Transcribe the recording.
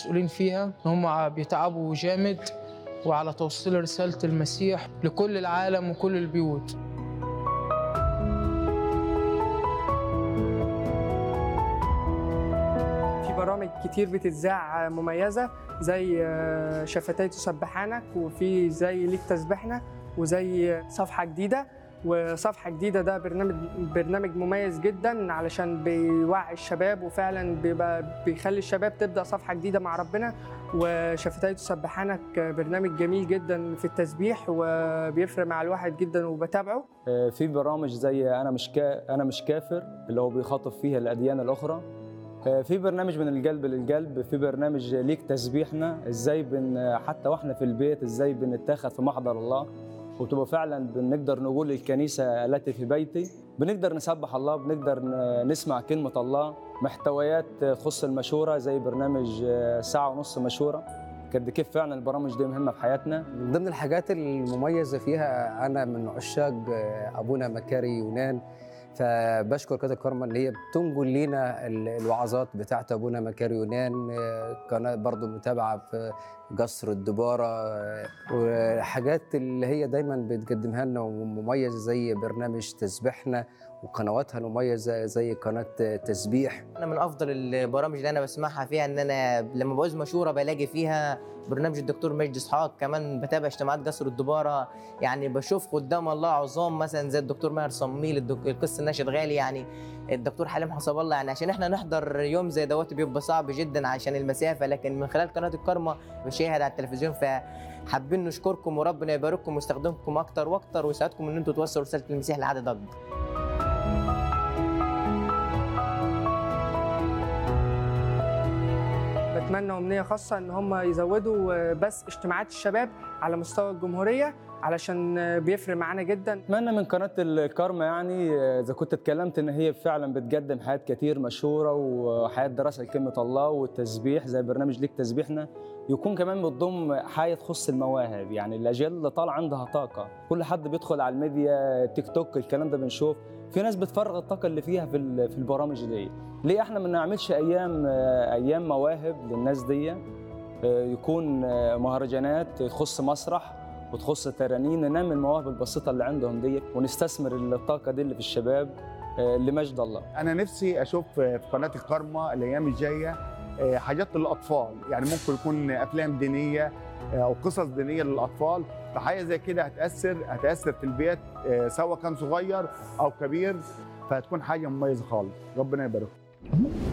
مسؤولين فيها هم بيتعبوا جامد وعلى توصيل رسالة المسيح لكل العالم وكل البيوت في برامج كتير بتتذاع مميزة زي آه، شفتي تسبحانك وفي زي ليك تسبحنا وزي صفحة جديدة وصفحة جديدة ده برنامج برنامج مميز جدا علشان بيوعي الشباب وفعلا بيبقى بيخلي الشباب تبدأ صفحة جديدة مع ربنا وشفتي تسبحانك برنامج جميل جدا في التسبيح وبيفرق مع الواحد جدا وبتابعه آه، في برامج زي انا مش كا... انا مش كافر اللي هو بيخاطب فيها الاديان الاخرى آه، في برنامج من القلب للقلب في برنامج ليك تسبيحنا ازاي بن حتى واحنا في البيت ازاي بنتاخد في محضر الله وتبقى فعلا بنقدر نقول للكنيسه التي في بيتي بنقدر نسبح الله بنقدر ن- نسمع كلمه الله محتويات تخص المشوره زي برنامج آه، ساعه ونص مشوره قد كيف فعلا البرامج دي مهمه في حياتنا من ضمن الحاجات المميزة فيها أنا من عشاق أبونا مكاري يونان فبشكر قناة الكرمة اللي هي بتنقل لينا ال- الوعظات بتاعت أبونا مكاري يونان قناة برضو متابعة في قصر الدبارة وحاجات اللي هي دايما بتقدمها لنا ومميزة زي برنامج تسبيحنا وقنواتها المميزة زي قناة تسبيح انا من افضل البرامج اللي انا بسمعها فيها ان انا لما بعوز مشوره بلاقي فيها برنامج الدكتور مجدي اسحاق كمان بتابع اجتماعات قصر الدباره يعني بشوف قدام الله عظام مثلا زي الدكتور ماهر صميل الدك... القس الناشد غالي يعني الدكتور حليم حسب الله يعني عشان احنا نحضر يوم زي دوت بيبقى صعب جدا عشان المسافه لكن من خلال قناه الكرمه بشاهد على التلفزيون فحابين نشكركم وربنا يبارككم ويستخدمكم اكتر واكتر ويساعدكم ان انتم توصلوا رساله المسيح لعدد اكبر بتمنى امنيه خاصه ان هم يزودوا بس اجتماعات الشباب على مستوى الجمهوريه علشان بيفرق معانا جدا اتمنى من قناه الكارما يعني آه، اذا كنت اتكلمت ان هي فعلا بتقدم حياه كتير مشهوره وحياه دراسه لكلمه الله والتسبيح زي برنامج ليك تسبيحنا يكون كمان بتضم حاجه تخص المواهب يعني الاجيال اللي طالعه عندها طاقه كل حد بيدخل على الميديا تيك توك الكلام ده بنشوف في ناس بتفرغ الطاقه اللي فيها في ال- في البرامج دي ليه احنا ما نعملش ايام آه، ايام مواهب للناس دي آه، يكون آه، مهرجانات تخص مسرح وتخص ترانيم ننمي المواهب البسيطه اللي عندهم دي ونستثمر الطاقه دي اللي في الشباب آه، لمجد الله انا نفسي اشوف في قناه الكارما الايام الجايه آه، حاجات للاطفال يعني ممكن يكون افلام دينيه آه، او قصص دينيه للاطفال فحاجه زي كده هتاثر هتاثر في البيت آه، سواء كان صغير او كبير فهتكون حاجه مميزه خالص ربنا يبارك